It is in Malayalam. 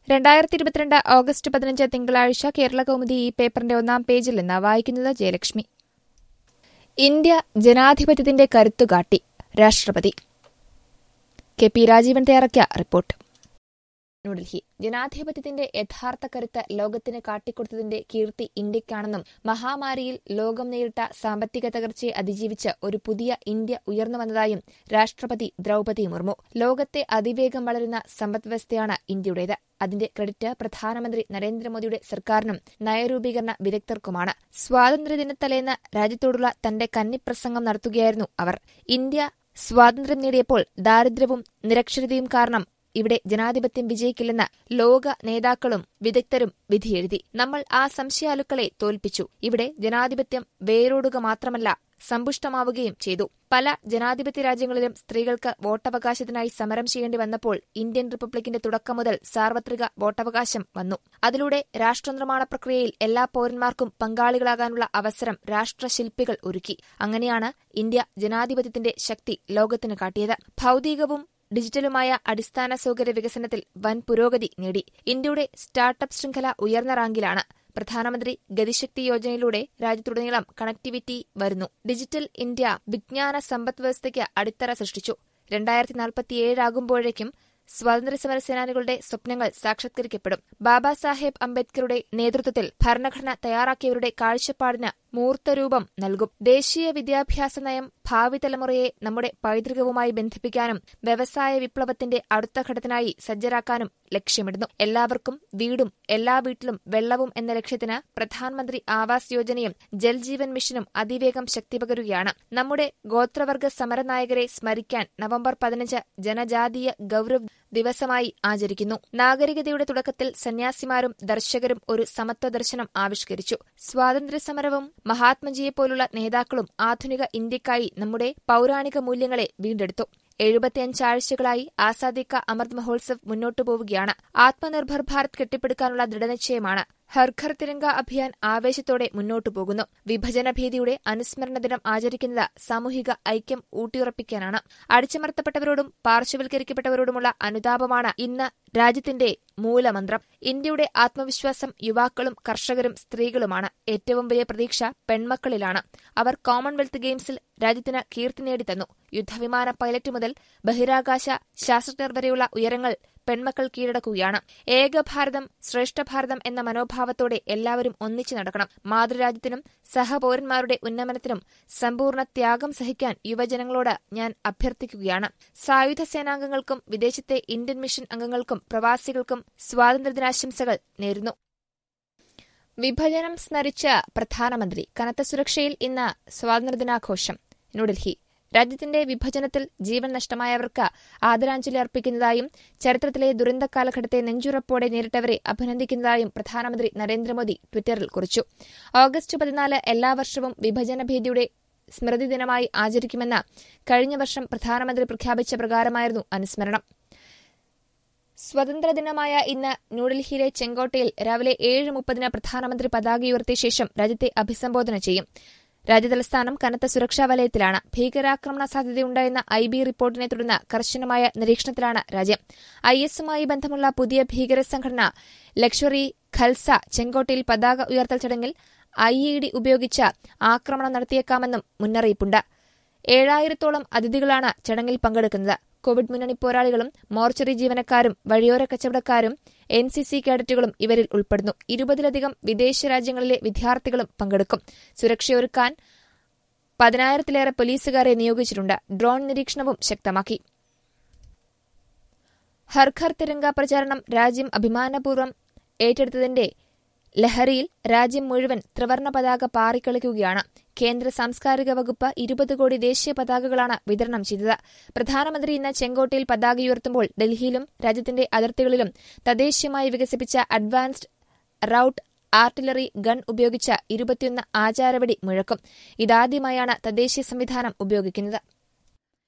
രണ്ടായിരത്തി ഇരുപത്തിരണ്ട് ഓഗസ്റ്റ് പതിനഞ്ച് തിങ്കളാഴ്ച കേരള കൗമുദി ഈ പേപ്പറിന്റെ ഒന്നാം പേജിൽ നിന്ന് വായിക്കുന്നത് ജയലക്ഷ്മി ഇന്ത്യ ജനാധിപത്യത്തിന്റെ കരുത്തുകാട്ടി രാഷ്ട്രപതി കെ പി രാജീവൻ തയ്യാറാക്കിയ റിപ്പോർട്ട് ന്യൂഡൽഹി ജനാധിപത്യത്തിന്റെ യഥാർത്ഥ കരുത്ത് ലോകത്തിന് കാട്ടിക്കൊടുത്തതിന്റെ കീർത്തി ഇന്ത്യയ്ക്കാണെന്നും മഹാമാരിയിൽ ലോകം നേരിട്ട സാമ്പത്തിക തകർച്ചയെ അതിജീവിച്ച് ഒരു പുതിയ ഇന്ത്യ ഉയർന്നു വന്നതായും രാഷ്ട്രപതി ദ്രൌപതി മുർമു ലോകത്തെ അതിവേഗം വളരുന്ന സമ്പദ്വ്യവസ്ഥയാണ് ഇന്ത്യയുടേത് അതിന്റെ ക്രെഡിറ്റ് പ്രധാനമന്ത്രി നരേന്ദ്രമോദിയുടെ സർക്കാരിനും നയരൂപീകരണ വിദഗ്ധർക്കുമാണ് സ്വാതന്ത്ര്യദിനത്തലേന്ന് രാജ്യത്തോടുള്ള തന്റെ കന്നിപ്രസംഗം നടത്തുകയായിരുന്നു അവർ ഇന്ത്യ സ്വാതന്ത്ര്യം നേടിയപ്പോൾ ദാരിദ്ര്യവും നിരക്ഷരതയും കാരണം ഇവിടെ ജനാധിപത്യം വിജയിക്കില്ലെന്ന് ലോക നേതാക്കളും വിദഗ്ധരും വിധിയെഴുതി നമ്മൾ ആ സംശയാലുക്കളെ തോൽപ്പിച്ചു ഇവിടെ ജനാധിപത്യം വേരോടുക മാത്രമല്ല സമ്പുഷ്ടമാവുകയും ചെയ്തു പല ജനാധിപത്യ രാജ്യങ്ങളിലും സ്ത്രീകൾക്ക് വോട്ടവകാശത്തിനായി സമരം ചെയ്യേണ്ടി വന്നപ്പോൾ ഇന്ത്യൻ റിപ്പബ്ലിക്കിന്റെ തുടക്കം മുതൽ സാർവത്രിക വോട്ടവകാശം വന്നു അതിലൂടെ രാഷ്ട്രനിർമ്മാണ പ്രക്രിയയിൽ എല്ലാ പൌരന്മാർക്കും പങ്കാളികളാകാനുള്ള അവസരം രാഷ്ട്രശില്പികൾ ഒരുക്കി അങ്ങനെയാണ് ഇന്ത്യ ജനാധിപത്യത്തിന്റെ ശക്തി ലോകത്തിന് കാട്ടിയത് ഭൌതികവും ഡിജിറ്റലുമായ അടിസ്ഥാന സൗകര്യ വികസനത്തിൽ വൻ പുരോഗതി നേടി ഇന്ത്യയുടെ സ്റ്റാർട്ടപ്പ് ശൃംഖല ഉയർന്ന റാങ്കിലാണ് പ്രധാനമന്ത്രി ഗതിശക്തി യോജനയിലൂടെ രാജ്യത്തുടനീളം കണക്ടിവിറ്റി വരുന്നു ഡിജിറ്റൽ ഇന്ത്യ വിജ്ഞാന സമ്പദ് വ്യവസ്ഥയ്ക്ക് അടിത്തറ സൃഷ്ടിച്ചു രണ്ടായിരത്തി നാൽപ്പത്തിയേഴാകുമ്പോഴേക്കും സ്വാതന്ത്ര്യസമര സേനാനികളുടെ സ്വപ്നങ്ങൾ സാക്ഷാത്കരിക്കപ്പെടും ബാബാ സാഹേബ് അംബേദ്കറുടെ നേതൃത്വത്തിൽ ഭരണഘടന തയ്യാറാക്കിയവരുടെ കാഴ്ചപ്പാടിന് മൂർത്തരൂപം നൽകും ദേശീയ വിദ്യാഭ്യാസ നയം ഭാവി തലമുറയെ നമ്മുടെ പൈതൃകവുമായി ബന്ധിപ്പിക്കാനും വ്യവസായ വിപ്ലവത്തിന്റെ അടുത്ത ഘട്ടത്തിനായി സജ്ജരാക്കാനും ലക്ഷ്യമിടുന്നു എല്ലാവർക്കും വീടും എല്ലാ വീട്ടിലും വെള്ളവും എന്ന ലക്ഷ്യത്തിന് പ്രധാനമന്ത്രി ആവാസ് യോജനയും ജൽജീവൻ മിഷനും അതിവേഗം ശക്തി പകരുകയാണ് നമ്മുടെ ഗോത്രവർഗ സമരനായകരെ സ്മരിക്കാൻ നവംബർ പതിനഞ്ച് ജനജാതീയ ഗൌരവ് ദിവസമായി ആചരിക്കുന്നു നാഗരികതയുടെ തുടക്കത്തിൽ സന്യാസിമാരും ദർശകരും ഒരു സമത്വ ദർശനം ആവിഷ്കരിച്ചു സ്വാതന്ത്ര്യസമരവും മഹാത്മജിയെപ്പോലുള്ള നേതാക്കളും ആധുനിക ഇന്ത്യക്കായി നമ്മുടെ പൌരാണിക മൂല്യങ്ങളെ വീണ്ടെടുത്തു എഴുപത്തിയഞ്ചാഴ്ചകളായി ആസാദി കാ അമൃത് മഹോത്സവ് മുന്നോട്ടു പോവുകയാണ് ആത്മനിർഭർ ഭാരത് കെട്ടിപ്പടുക്കാനുള്ള ദൃഢനിശ്ചയമാണ് ഹർഘർ തിരങ്ക അഭിയാൻ ആവേശത്തോടെ മുന്നോട്ടു പോകുന്നു വിഭജന ഭീതിയുടെ അനുസ്മരണ ദിനം ആചരിക്കുന്നത് സാമൂഹിക ഐക്യം ഊട്ടിയുറപ്പിക്കാനാണ് അടിച്ചമർത്തപ്പെട്ടവരോടും പാർശ്വവൽക്കരിക്കപ്പെട്ടവരോടുമുള്ള അനുതാപമാണ് ഇന്ന് രാജ്യത്തിന്റെ മൂലമന്ത്രം ഇന്ത്യയുടെ ആത്മവിശ്വാസം യുവാക്കളും കർഷകരും സ്ത്രീകളുമാണ് ഏറ്റവും വലിയ പ്രതീക്ഷ പെൺമക്കളിലാണ് അവർ കോമൺവെൽത്ത് ഗെയിംസിൽ രാജ്യത്തിന് കീർത്തി നേടിത്തന്നു യുദ്ധവിമാന പൈലറ്റ് മുതൽ ബഹിരാകാശ ശാസ്ത്രജ്ഞർ വരെയുള്ള ഉയരങ്ങൾ പെൺമക്കൾ കീഴടക്കുകയാണ് ഏകഭാരതം ശ്രേഷ്ഠഭാരതം എന്ന മനോഭാവത്തോടെ എല്ലാവരും ഒന്നിച്ചു നടക്കണം മാതൃരാജ്യത്തിനും സഹപൌരന്മാരുടെ ഉന്നമനത്തിനും സമ്പൂർണ്ണ ത്യാഗം സഹിക്കാൻ യുവജനങ്ങളോട് ഞാൻ അഭ്യർത്ഥിക്കുകയാണ് സായുധ സേനാംഗങ്ങൾക്കും വിദേശത്തെ ഇന്ത്യൻ മിഷൻ അംഗങ്ങൾക്കും പ്രവാസികൾക്കും സ്വാതന്ത്ര്യദിനാശംസകൾ നേരുന്നു വിഭജനം സ്മരിച്ച പ്രധാനമന്ത്രി കനത്ത സുരക്ഷയിൽ ഇന്ന് സ്വാതന്ത്ര്യദിനാഘോഷം ന്യൂഡൽഹി രാജ്യത്തിന്റെ വിഭജനത്തിൽ ജീവൻ നഷ്ടമായവർക്ക് ആദരാഞ്ജലി അർപ്പിക്കുന്നതായും ചരിത്രത്തിലെ ദുരന്ത കാലഘട്ടത്തെ നെഞ്ചുറപ്പോടെ നേരിട്ടവരെ അഭിനന്ദിക്കുന്നതായും പ്രധാനമന്ത്രി നരേന്ദ്രമോദി ട്വിറ്ററിൽ കുറിച്ചു ഓഗസ്റ്റ് പതിനാല് എല്ലാ വർഷവും വിഭജന ഭീതിയുടെ സ്മൃതി ദിനമായി ആചരിക്കുമെന്ന് കഴിഞ്ഞ വർഷം പ്രധാനമന്ത്രി പ്രഖ്യാപിച്ച പ്രകാരമായിരുന്നു അനുസ്മരണം സ്വതന്ത്രദിനമായ ഇന്ന് ന്യൂഡൽഹിയിലെ ചെങ്കോട്ടയിൽ രാവിലെ ഏഴ് മുപ്പതിന് പ്രധാനമന്ത്രി പതാക ഉയർത്തിയ ശേഷം രാജ്യത്തെ അഭിസംബോധന ചെയ്യും രാജ്യതലസ്ഥാനം കനത്ത സുരക്ഷാ വലയത്തിലാണ് ഭീകരാക്രമണ സാധ്യതയുണ്ടായെന്ന ഐ ബി റിപ്പോർട്ടിനെ തുടർന്ന് കർശനമായ നിരീക്ഷണത്തിലാണ് രാജ്യം ഐ എസുമായി ബന്ധമുള്ള പുതിയ ഭീകര സംഘടന ലക്ഷറി ഖൽസ ചെങ്കോട്ടയിൽ പതാക ഉയർത്തൽ ചടങ്ങിൽ ഐ ഇ ഡി ഉപയോഗിച്ച് ആക്രമണം നടത്തിയേക്കാമെന്നും മുന്നറിയിപ്പുണ്ട് ഏഴായിരത്തോളം അതിഥികളാണ് ചടങ്ങിൽ പങ്കെടുക്കുന്നത് കോവിഡ് മുന്നണി പോരാളികളും മോർച്ചറി ജീവനക്കാരും വഴിയോര കച്ചവടക്കാരും എൻ സി സി കേഡറ്റുകളും ഇവരിൽ ഉൾപ്പെടുന്നു ഇരുപതിലധികം വിദേശ രാജ്യങ്ങളിലെ വിദ്യാർത്ഥികളും പങ്കെടുക്കും സുരക്ഷയൊരുക്കാൻ പതിനായിരത്തിലേറെ പോലീസുകാരെ നിയോഗിച്ചിട്ടുണ്ട് ഡ്രോൺ നിരീക്ഷണവും ശക്തമാക്കി ഹർഘർ തിരങ്ക പ്രചാരണം രാജ്യം അഭിമാനപൂർവ്വം ഏറ്റെടുത്തതിന്റെ ലഹരിയിൽ രാജ്യം മുഴുവൻ ത്രിവർണ പതാക പാറിക്കളിക്കുകയാണ് കേന്ദ്ര സാംസ്കാരിക വകുപ്പ് ഇരുപത് കോടി ദേശീയ പതാകകളാണ് വിതരണം ചെയ്തത് പ്രധാനമന്ത്രി ഇന്ന് ചെങ്കോട്ടയിൽ പതാക ഉയർത്തുമ്പോൾ ഡൽഹിയിലും രാജ്യത്തിന്റെ അതിർത്തികളിലും തദ്ദേശീയമായി വികസിപ്പിച്ച അഡ്വാൻസ്ഡ് റൌട്ട് ആർട്ടിലറി ഗൺ ഉപയോഗിച്ച് ഇരുപത്തിയൊന്ന് ആചാരവെടി മുഴക്കും ഇതാദ്യമായാണ് തദ്ദേശീയ സംവിധാനം ഉപയോഗിക്കുന്നത്